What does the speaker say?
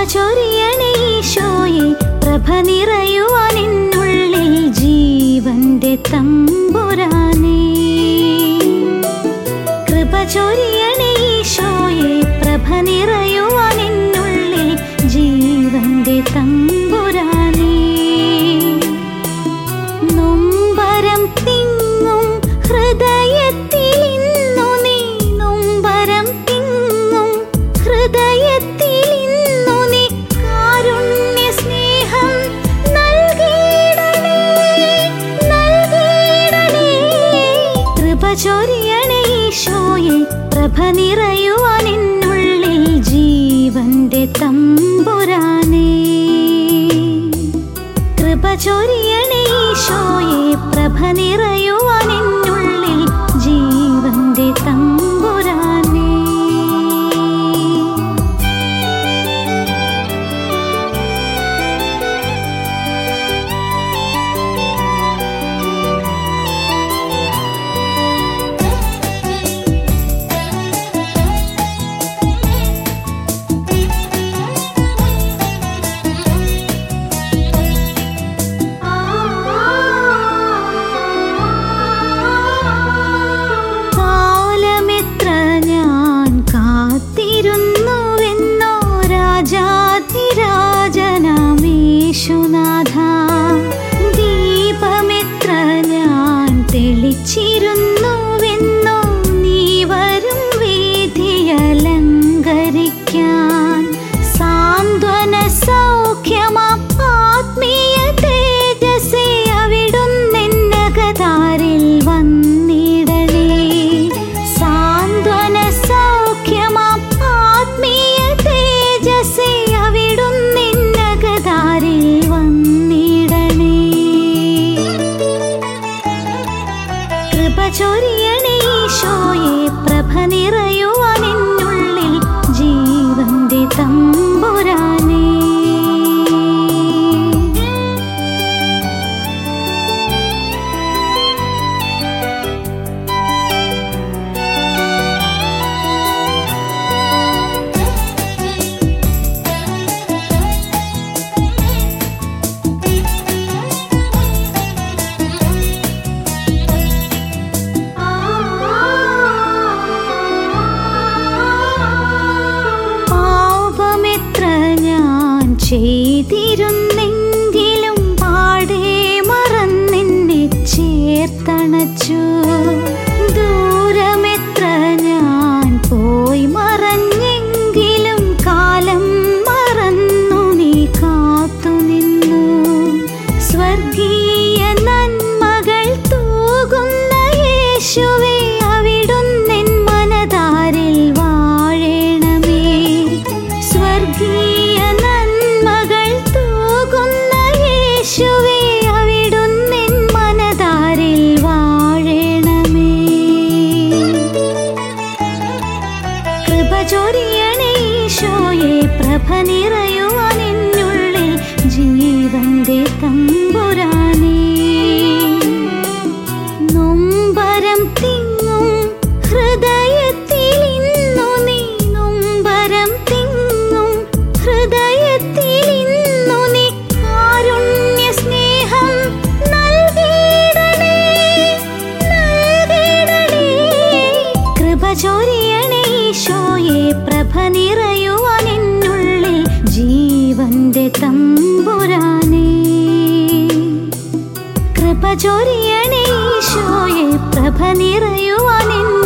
ചൊരിയണേ ഈശോയെ പ്രഭ നിറയുവാൻ എന്നുള്ളിൽ ജീവന്റെ തമ്പുരാനേ കൃപ ചൊരിയണേ ഈശോയെ പ്രഭ നിറയുവാൻ എന്നുള്ളിൽ ജീവന്റെ തമ്പുരാനേ നൊമ്പരം തിങ്ങും ഹൃദയത്തിൽ ഇന്നു നീ നൊമ്പരം തിങ്ങും ഹൃദയത്തിൽ ഇന്നു നീ കാരുണ്യ സ്നേഹം നൽകിയിടണേ നൽകിയിടണേ കൃപ ചൊരിയണേ ഈശോയെ പ്രഭ നിറയുവാൻ എന്നുള്ളിൽ ജീവന്റെ തമ്പുരാനേ കൃപ ചൊരിയണേ ഈശോയെ പ്രഭ നിറയുവാൻ എന്നുള്ളിൽ ജീവന്റെ തമ്പുരാനേ കാലമെത്ര ഞാൻ കാത്തിരുന്നുവെന്നോ രാജാതിരാജനമേശുനാഥ ദീപമെത്ര ഞാൻ തെളിച്ചിരുന്നുവെന്നോ നീ വരും വീതിയലങ്കരിക്കാൻ സാന്ത്വന സൗഖ്യമാം ആത്മീയ തേജസ്സേ അവിടുന്നെന്നകതാരിൽ വന്നിടണേ സാന്ത്വന സൗഖ്യമാം ആത്മീയ തേജസ്സേ അവിടുന്നെന്നകതാരിൽ വന്നിടണേ കൃപ ചൊരിയണേ ഈശോയെ പ്രഭ നിറയുവാൻ എന്നുള്ളിൽ ജീവന്റെ തമ്പുരാനേ പാപമെത്ര ഞാൻ ചെയ്തിരുന്നെങ്കിലും പാടേ മറന്നെന്നെ ചേർത്തണച്ചു ദൂരമെത്ര ഞാൻ പോയി മറഞ്ഞെങ്കിലും കാലം മറന്നു നീ കാത്തുനിന്നു സ്വർഗീയ നന്മകൾ തൂകുന്ന യേശുവേ അവിടുന്നെൻ മനതാരിൽ വാഴണമേ സ്വർഗീയ നന്മകൾ തൂകുന്ന യേശുവേ അവിടുന്നെൻ മനതാരിൽ വാഴണമേ കൃപ ചൊരിയണേ ഈശോയെ പ്രഭ നിറയുവാൻ എന്നുള്ളിൽ ജീവന്റെ തമ്പുരാനേ നൊമ്പരം തിങ്ങും ഹൃദയത്തിൽ ഇന്നു നീ നൊമ്പരം തിങ്ങും ഹൃദയത്തിൽ ഇന്നു നീ കാരുണ്യ സ്നേഹം നൽകിയിടണേ നൽകിയിടണേ കൃപ ചൊരിയണേ ഈശോയെ പ്രഭ നിറയുവാൻ എന്നുള്ളിൽ ജീവന്റെ തമ്പുരാനേ കൃപ ചൊരിയണേ ഈശോയെ പ്രഭ നിറയുവാൻ എന്നുള്ളിൽ